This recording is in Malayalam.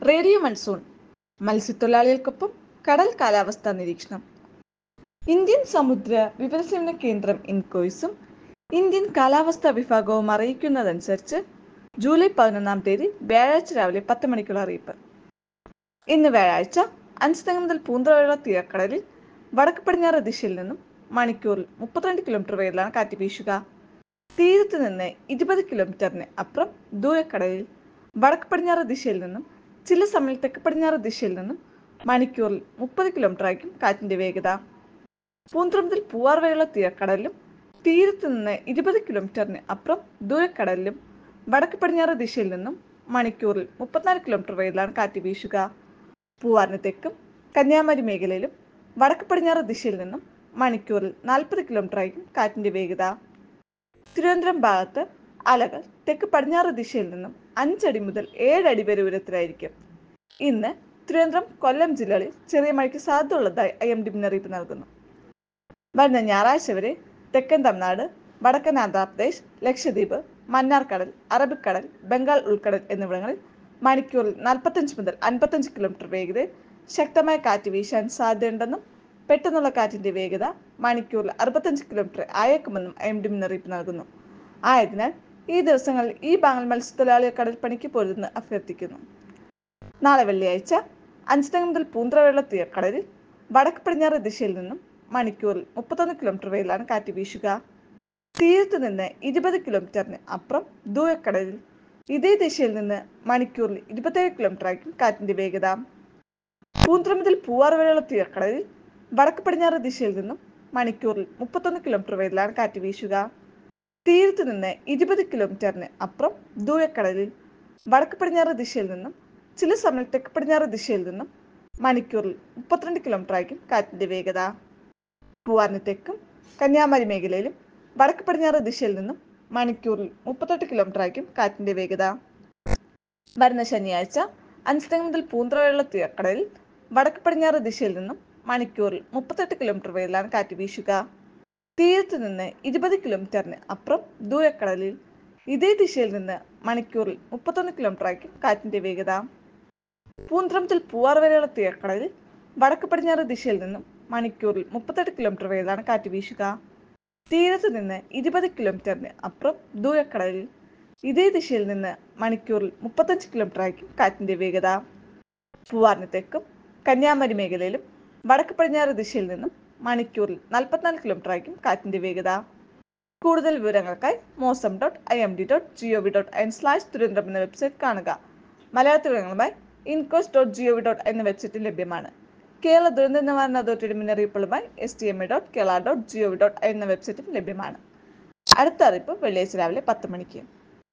റേഡിയോ മൺസൂൺ മത്സ്യത്തൊഴിലാളികൾക്കൊപ്പം കടൽ കാലാവസ്ഥാ നിരീക്ഷണം ഇന്ത്യൻ സമുദ്ര വിവരസേവന കേന്ദ്രം ഇൻകോയ്സും ഇന്ത്യൻ കാലാവസ്ഥാ വിഭാഗവും അറിയിക്കുന്നതനുസരിച്ച് ജൂലൈ പതിനൊന്നാം തീയതി വ്യാഴാഴ്ച രാവിലെ പത്ത് മണിക്കുള്ള അറിയിപ്പ് ഇന്ന് വ്യാഴാഴ്ച അഞ്ച് മുതൽ പൂന്തറയുള്ള തീരക്കടലിൽ വടക്ക് പടിഞ്ഞാറ് ദിശയിൽ നിന്നും മണിക്കൂറിൽ മുപ്പത്തിരണ്ട് കിലോമീറ്റർ വേഗത്തിലാണ് കാറ്റ് വീശുക തീരത്ത് നിന്ന് ഇരുപത് കിലോമീറ്ററിന് അപ്പുറം ദൂരക്കടലിൽ വടക്ക് പടിഞ്ഞാറ് ദിശയിൽ നിന്നും ചില സമയം തെക്ക് പടിഞ്ഞാറ് ദിശയിൽ നിന്നും മണിക്കൂറിൽ മുപ്പത് കിലോമീറ്റർ ആയിരിക്കും കാറ്റിന്റെ വേഗത പൂന്തുറ മുതൽ പൂവാർ വരെയുള്ള തീരക്കടലിലും തീരത്ത് നിന്ന് ഇരുപത് കിലോമീറ്ററിന് അപ്പുറം ദൂരക്കടലിലും വടക്ക് പടിഞ്ഞാറ് ദിശയിൽ നിന്നും മണിക്കൂറിൽ മുപ്പത്തിനാല് കിലോമീറ്റർ വേഗത്തിലാണ് കാറ്റ് വീശുക പൂവാറിന് തെക്കും കന്യാകുമാരി മേഖലയിലും വടക്ക് പടിഞ്ഞാറ് ദിശയിൽ നിന്നും മണിക്കൂറിൽ നാൽപ്പത് കിലോമീറ്റർ ആയിരിക്കും കാറ്റിന്റെ വേഗത തിരുവനന്തപുരം ഭാഗത്ത് അലകൾ തെക്ക് പടിഞ്ഞാറ് ദിശയിൽ നിന്നും അഞ്ചടി മുതൽ ഏഴടി വരെ ഉയരത്തിലായിരിക്കും ഇന്ന് തിരുവനന്തപുരം കൊല്ലം ജില്ലകളിൽ ചെറിയ മഴയ്ക്ക് സാധ്യതയുള്ളതായി ഐ എം ഡി മുന്നറിയിപ്പ് നൽകുന്നു വരുന്ന ഞായറാഴ്ച വരെ തെക്കൻ തമിഴ്നാട് വടക്കൻ ആന്ധ്രാപ്രദേശ് ലക്ഷദ്വീപ് മന്നാർക്കടൽ അറബിക്കടൽ ബംഗാൾ ഉൾക്കടൽ എന്നിവിടങ്ങളിൽ മണിക്കൂറിൽ നാൽപ്പത്തഞ്ച് മുതൽ അൻപത്തഞ്ച് കിലോമീറ്റർ വേഗതയിൽ ശക്തമായ കാറ്റ് വീശാൻ സാധ്യതയുണ്ടെന്നും പെട്ടെന്നുള്ള കാറ്റിന്റെ വേഗത മണിക്കൂറിൽ അറുപത്തഞ്ച് കിലോമീറ്റർ ആയേക്കുമെന്നും ഐ എം ഡി മുന്നറിയിപ്പ് നൽകുന്നു ആയതിനാൽ ഈ ദിവസങ്ങളിൽ ഈ ഭാഗങ്ങൾ മത്സ്യത്തൊഴിലാളികൾ കടൽപ്പണിക്ക് പോരുതെന്ന് അഭ്യർത്ഥിക്കുന്നു നാളെ വെള്ളിയാഴ്ച അഞ്ചുതങ്ങ മുതൽ പൂന്തറയുള്ള തീരക്കടലിൽ വടക്ക് പടിഞ്ഞാറ് ദിശയിൽ നിന്നും മണിക്കൂറിൽ മുപ്പത്തൊന്ന് കിലോമീറ്റർ വേഗത്തിലാണ് കാറ്റ് വീശുക തീരത്ത് നിന്ന് ഇരുപത് കിലോമീറ്ററിന് അപ്പുറം ദൂരക്കടലിൽ ഇതേ ദിശയിൽ നിന്ന് മണിക്കൂറിൽ ഇരുപത്തേഴ് കിലോമീറ്റർ ആയിരിക്കും കാറ്റിന്റെ വേഗത പൂന്തറ മുതൽ പൂവാർ വരെയുള്ള തീരക്കടലിൽ വടക്ക് പടിഞ്ഞാറ് ദിശയിൽ നിന്നും മണിക്കൂറിൽ മുപ്പത്തൊന്ന് കിലോമീറ്റർ വേഗത്തിലാണ് കാറ്റ് വീശുക തീരത്ത് നിന്ന് ഇരുപത് കിലോമീറ്ററിന് അപ്പുറം ദൂരക്കടലിൽ വടക്ക് പടിഞ്ഞാറ് ദിശയിൽ നിന്നും ചില സമയം തെക്ക് പടിഞ്ഞാറ് ദിശയിൽ നിന്നും മണിക്കൂറിൽ മുപ്പത്തിരണ്ട് കിലോമീറ്റർ ആയിരിക്കും കാറ്റിന്റെ വേഗത പൂവാറിന് തെക്കും കന്യാകുമാരി മേഖലയിലും വടക്ക് പടിഞ്ഞാറ് ദിശയിൽ നിന്നും മണിക്കൂറിൽ മുപ്പത്തെട്ട് കിലോമീറ്റർ ആയിരിക്കും കാറ്റിന്റെ വേഗത വരുന്ന ശനിയാഴ്ച അഞ്ചുതങ്ങ മുതൽ പൂന്തറ വരെയുള്ള തീരക്കടലിൽ വടക്ക് പടിഞ്ഞാറ് ദിശയിൽ നിന്നും മണിക്കൂറിൽ മുപ്പത്തെട്ട് കിലോമീറ്റർ വേഗത്തിലാണ് കാറ്റ് വീശുക തീരത്ത് നിന്ന് ഇരുപത് കിലോമീറ്ററിന് അപ്പുറം ദൂരക്കടലിൽ ഇതേ ദിശയിൽ നിന്ന് മണിക്കൂറിൽ മുപ്പത്തൊന്ന് കിലോമീറ്റർ ആയിരിക്കും കാറ്റിന്റെ വേഗത പൂന്തറ മുതൽ പൂവാർ വരെയുള്ള തീരക്കടലിൽ വടക്ക് പടിഞ്ഞാറ് ദിശയിൽ നിന്നും മണിക്കൂറിൽ മുപ്പത്തെട്ട് കിലോമീറ്റർ വേഗത്തിലാണ് കാറ്റ് വീശുക തീരത്ത് നിന്ന് ഇരുപത് കിലോമീറ്ററിന് അപ്പുറം ദൂരക്കടലിൽ ഇതേ ദിശയിൽ നിന്ന് മണിക്കൂറിൽ മുപ്പത്തഞ്ച് കിലോമീറ്റർ ആയിരിക്കും കാറ്റിന്റെ വേഗത പൂവാറിന് തെക്കും കന്യാകുമാരി മേഖലയിലും വടക്ക് പടിഞ്ഞാറ് ദിശയിൽ നിന്നും മണിക്കൂറിൽ നാൽപ്പത്തിനാല് കിലോമീറ്റർ ആയിരിക്കും കാറ്റിന്റെ വേഗത കൂടുതൽ വിവരങ്ങൾക്കായി Mausam dot I M D dot G O V dot N slash Thiruvananthapuram എന്ന വെബ്സൈറ്റ് കാണുക മലയാളത്തിൽ വിവരങ്ങളുമായി INCOIS dot G O V dot എന്ന വെബ്സൈറ്റിൽ ലഭ്യമാണ് കേരള ദുരന്ത നിവാരണ അതോറിറ്റിയുടെ മുന്നറിയിപ്പുകളുമായി S T M A dot Kerala dot G O V dot എന്ന വെബ്സൈറ്റും ലഭ്യമാണ് അടുത്ത അറിയിപ്പ് വെള്ളിയാഴ്ച രാവിലെ പത്ത് മണിക്ക്